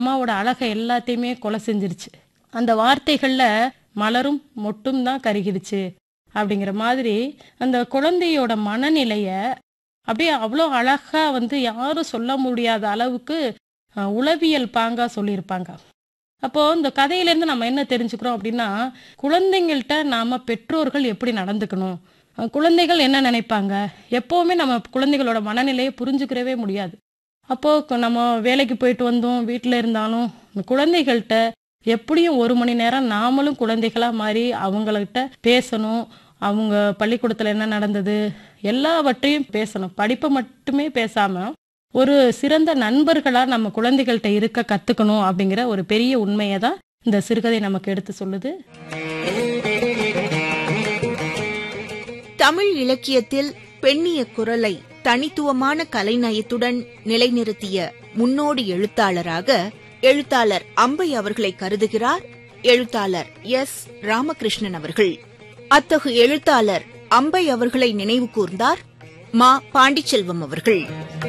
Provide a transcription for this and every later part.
அம்மாவோட அழகை எல்லாத்தையுமே கொலை செஞ்சிருச்சு அந்த வார்த்தைகள்ல மலரும் மொட்டும் தான் கருகிடுச்சு அப்படிங்கிற மாதிரி அந்த குழந்தையோட மனநிலைய அப்படியே அவ்வளோ அழகா வந்து யாரும் சொல்ல முடியாத அளவுக்கு அஹ், உளவியல் பாங்கா சொல்லியிருப்பாங்க அப்போ இந்த கதையிலேருந்து நம்ம என்ன தெரிஞ்சுக்கிறோம் அப்படின்னா குழந்தைங்கள்ட்ட நாம பெற்றோர்கள் எப்படி நடந்துக்கணும் அஹ், குழந்தைகள் என்ன நினைப்பாங்க எப்பவுமே நம்ம குழந்தைகளோட மனநிலையை புரிஞ்சுக்கிறவே முடியாது அப்போ கு- நம்ம வேலைக்கு போயிட்டு வந்தோம் வீட்டில் இருந்தாலும் இந்த குழந்தைகள்கிட்ட எப்படியும் ஒரு மணி நேரம் நாமளும் குழந்தைகளா மாறி அவங்கள்ட்ட பேசணும் அவங்க பள்ளிக்கூடத்தில் என்ன நடந்தது எல்லாவற்றையும் பேசணும் படிப்பை மட்டுமே பேசாம ஒரு சிறந்த நண்பர்களா நம்ம குழந்தைகள்கிட்ட இருக்க கத்துக்கணும் அப்படிங்கிற ஒரு பெரிய உண்மையை தான் இந்த சிறுகதை நமக்கு எடுத்து சொல்லுது தமிழ் இலக்கியத்தில் பெண்ணிய குரலை தனித்துவமான கலைநயத்துடன் நிலைநிறுத்திய முன்னோடி எழுத்தாளராக எழுத்தாளர் அம்பை அவர்களை கருதுகிறார் எழுத்தாளர் எஸ் ராமகிருஷ்ணன் அவர்கள் அத்தகு எழுத்தாளர் அம்பை அவர்களை நினைவு கூர்ந்தார் மா பாண்டிச்செல்வம் அவர்கள்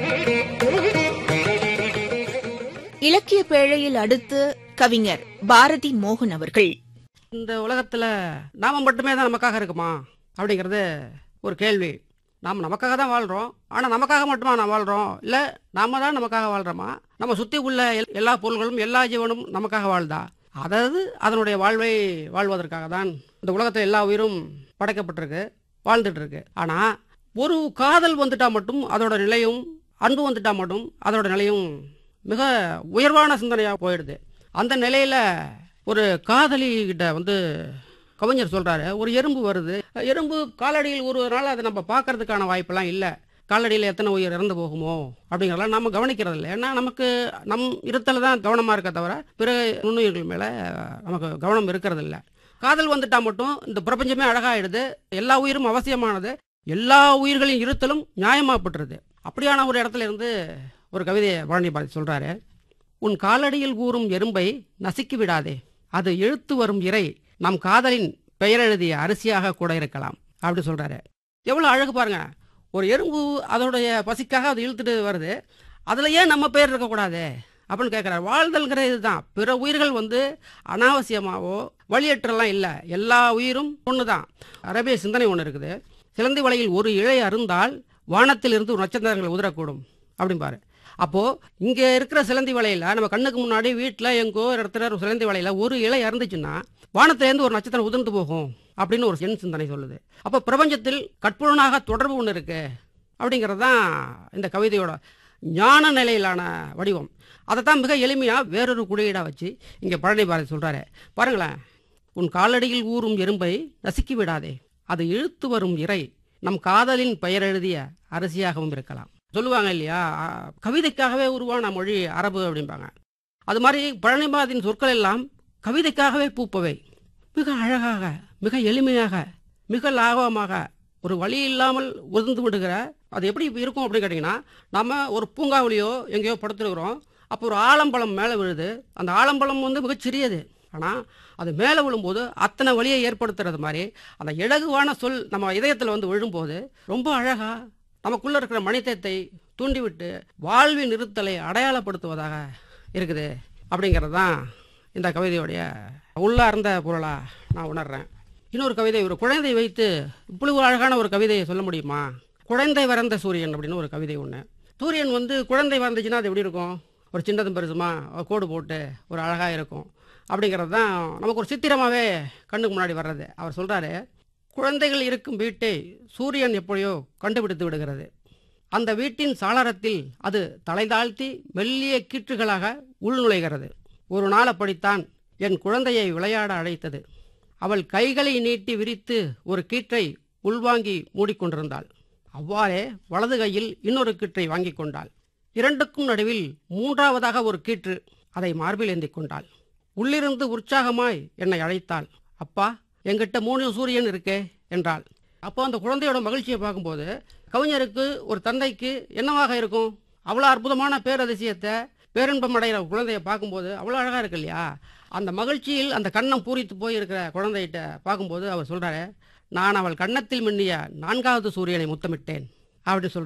இலக்கிய பேழையில் அடுத்து கவிஞர் பாரதி மோகன் அவர்கள் இந்த உலகத்துல நாம மட்டுமே தான் நமக்காக இருக்குமா அப்படிங்கிறது ஒரு கேள்வி நாம் நமக்காக தான் வாழ்றோம் ஆனா நமக்காக மட்டுமா நான் வாழ்றோம் இல்ல நாம தான் நமக்காக வாழ்றோமா நம்ம சுத்தி உள்ள எல்- எல்லா பொருள்களும் எல்லா ஜீவனும் நமக்காக வாழ்தா அதாவது அதனுடைய வாழ்வை வாழ்வதற்காக தான் இந்த உலகத்துல எல்லா உயிரும் படைக்கப்பட்டிருக்கு வாழ்ந்துட்டு இருக்கு ஆனா ஒரு காதல் வந்துட்டா மட்டும் அதோட நிலையும் அன்பு வந்துட்டா மட்டும் அதோட நிலையும் மிக உயர்வான சிந்தனையா போயிடுது அந்த நிலையில ஒரு காதலி கிட்ட வந்து கவிஞர் சொல்றாரு ஒரு எறும்பு வருது எறும்பு காலடியில் ஒரு நாள் அதை நம்ம பார்க்கறதுக்கான வாய்ப்பெல்லாம் இல்லை காலடியில் எத்தனை உயிர் இறந்து போகுமோ அப்படிங்கிறதெல்லாம் நம்ம கவனிக்கிறது இல்லை ஏன்னா நமக்கு நம் இருத்தல தான் கவனமாக இருக்க தவிர பிற நுண்ணுயிர்கள் மேலே நமக்கு கவனம் இருக்கிறது இல்லை காதல் வந்துட்டா மட்டும் இந்த பிரபஞ்சமே அழகாயிடுது எல்லா உயிரும் அவசியமானது எல்லா உயிர்களின் இருத்தலும் நியாயமாகப்பட்டுருது அப்படியான ஒரு இடத்துல இருந்து ஒரு கவிதையை பழனி பாரதி சொல்றாரு உன் காலடியில் ஊறும் எறும்பை நசுக்கி விடாதே அது இழுத்து வரும் இறை நம் காதலின் பெயர் எழுதிய அரிசியாக கூட இருக்கலாம் அப்படி சொல்றாரு எவ்வளவு அழகு பாருங்க ஒரு எறும்பு அதோடைய பசிக்காக அது இழுத்துட்டு வருது அதுல ஏன் நம்ம பேர் இருக்கக்கூடாது அப்படின்னு கேட்குறாரு வாழ்தல்ங்கிற இதுதான் பிற உயிர்கள் வந்து அனாவசியமாவோ வழியற்றெல்லாம் இல்லை எல்லா உயிரும் ஒன்று தான் அரபிய சிந்தனை ஒன்று இருக்குது சிலந்தி வலையில் ஒரு இழை அருந்தால் வானத்தில் இருந்து நட்சத்திரங்கள் உதிரக்கூடும் அப்படிம்பாரு அப்போ இங்க இருக்கிற சிலந்தி வலையில நம்ம கண்ணுக்கு முன்னாடி வீட்டுல எங்கோ ஒரு இடத்துல ஒரு சிலந்தி வலையில ஒரு இலை இறந்துச்சுன்னா வானத்துல இருந்து ஒரு நட்சத்திரம் உதிர்ந்து போகும் அப்படின்னு ஒரு எண் சிந்தனை சொல்லுது அப்போ பிரபஞ்சத்தில் கட்புலனாக தொடர்பு ஒன்று இருக்கு அப்படிங்கிறது தான் இந்த கவிதையோட ஞான நிலையிலான வடிவம் அதை தான் மிக எளிமையா வேறொரு குறியீடா வச்சு இங்க பழனி பாரதி சொல்றாரு பாருங்களேன் உன் காலடியில் ஊறும் எறும்பை நசுக்கி விடாதே அது இழுத்து வரும் இறை நம் காதலின் பெயர் எழுதிய அரசியாகவும் இருக்கலாம் சொல்லுவாங்க இல்லையா ஆ, கவிதைக்காகவே உருவான மொழி அரபு அப்படிம்பாங்க அது மாதிரி பழனிபாதின் சொற்கள் எல்லாம் கவிதைக்காகவே பூப்பவை மிக அழகாக மிக எளிமையாக மிக லாபமாக ஒரு வழி இல்லாமல் உதிர்ந்து விடுகிற அது எப்படி இருக்கும் அப்படின்னு கேட்டிங்கன்னா நம்ம ஒரு பூங்காவிலையோ எங்கேயோ படுத்துருக்குறோம் அப்போ ஒரு ஆலம்பழம் மேலே விழுது அந்த ஆலம்பழம் வந்து மிகச்சிறியது ஆனால் அது மேலே விழும்போது அத்தனை வழியை ஏற்படுத்துறது மாதிரி அந்த இலகுவான சொல் நம்ம இதயத்தில் வந்து விழும்போது ரொம்ப அழகா நமக்குள்ள இருக்கிற மனிதத்தை தூண்டிவிட்டு வாழ்வின் இருத்தலை அடையாளப்படுத்துவதாக இருக்குது அப்படிங்கிறது தான் இந்த கவிதையுடைய உள்ளார்ந்த பொருளா நான் உணர்றேன் இன்னொரு கவிதை ஒரு குழந்தை வைத்து இவ்வளவு அழகான ஒரு கவிதையை சொல்ல முடியுமா குழந்தை வறந்த சூரியன் அப்படின்னு ஒரு கவிதை ஒன்று சூரியன் வந்து குழந்தை வறந்துச்சுன்னா அது எப்படி இருக்கும் ஒரு சின்னதும் பெருசுமா ஒரு கோடு போட்டு ஒரு அழகாக இருக்கும் அப்படிங்கிறது தான் நமக்கு ஒரு சித்திரமாகவே கண்ணுக்கு முன்னாடி வர்றது அவர் சொல்கிறாரு குழந்தைகள் இருக்கும் வீட்டை சூரியன் எப்படியோ கண்டுபிடித்து விடுகிறது அந்த வீட்டின் சாளரத்தில் அது தலைதாழ்த்தி மெல்லிய கீற்றுகளாக உள்நுழைகிறது ஒரு நாள் அப்படித்தான் என் குழந்தையை விளையாட அழைத்தது அவள் கைகளை நீட்டி விரித்து ஒரு கீற்றை உள்வாங்கி மூடிக்கொண்டிருந்தாள் அவ்வாறே வலது கையில் இன்னொரு கீற்றை வாங்கிக் கொண்டாள் இரண்டுக்கும் நடுவில் மூன்றாவதாக ஒரு கீற்று அதை மார்பில் ஏந்திக் கொண்டாள் உள்ளிருந்து உற்சாகமாய் என்னை அழைத்தாள் அப்பா என்கிட்ட மூணு சூரியன் இருக்கே என்றாள் அப்போ அந்த குழந்தையோட மகிழ்ச்சியை பார்க்கும்போது கவிஞருக்கு ஒரு தந்தைக்கு என்னவாக இருக்கும் அவ்வளோ அற்புதமான பேரதிசயத்தை பேரின்பம் அடைகிற குழந்தைய பார்க்கும்போது அவ்வளோ அழகாக இருக்கு இல்லையா அந்த மகிழ்ச்சியில் அந்த கண்ணம் பூரித்து போய் இருக்கிற குழந்தைகிட்ட பார்க்கும்போது அவர் சொல்றாரு நான் அவள் கன்னத்தில் மின்னிய நான்காவது சூரியனை முத்தமிட்டேன் அப்படின்னு சொல்றாரு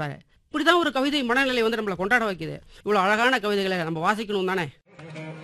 இப்படிதான் ஒரு கவிதை மனநிலை வந்து நம்மளை கொண்டாட வைக்குது இவ்வளவு அழகான கவிதைகளை நம்ம வாசிக்கணும் தானே